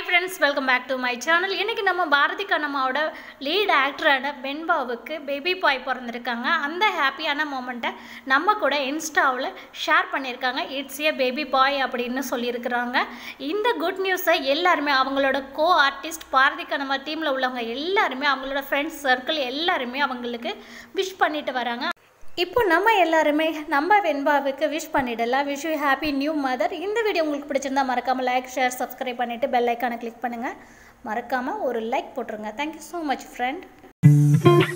friends welcome back to my channel இன்றைக்கி நம்ம பாரதி கண்ணம்மாவோட லீட் ஆக்டரான வெண்பாவுக்கு பேபி பாய் பிறந்திருக்காங்க அந்த ஹாப்பியான மூமெண்ட்டை நம்ம கூட இன்ஸ்டாவில் ஷேர் பண்ணியிருக்காங்க இட்ஸ் ஏ பேபி பாய் அப்படின்னு சொல்லியிருக்கிறாங்க இந்த குட் நியூஸை எல்லாருமே அவங்களோட கோ ஆர்டிஸ்ட் பாரதி கண்ணம்மா டீமில் உள்ளவங்க எல்லாருமே அவங்களோட ஃப்ரெண்ட்ஸ் சர்க்கிள் எல்லாருமே அவங்களுக்கு விஷ் பண்ணிட்டு வராங்க இப்போ நம்ம எல்லாருமே நம்ம வெண்பாவுக்கு விஷ் பண்ணிடலாம் wish you happy new mother இந்த வீடியோ உங்களுக்கு பிடிச்சிருந்தா மறக்காமல் லைக் ஷேர் சப்ஸ்கிரைப் பண்ணிவிட்டு பெல் ஐக்கானை கிளிக் பண்ணுங்கள் மறக்காமல் ஒரு லைக் போட்டுருங்க தேங்க்யூ ஸோ மச் ஃப்ரெண்ட்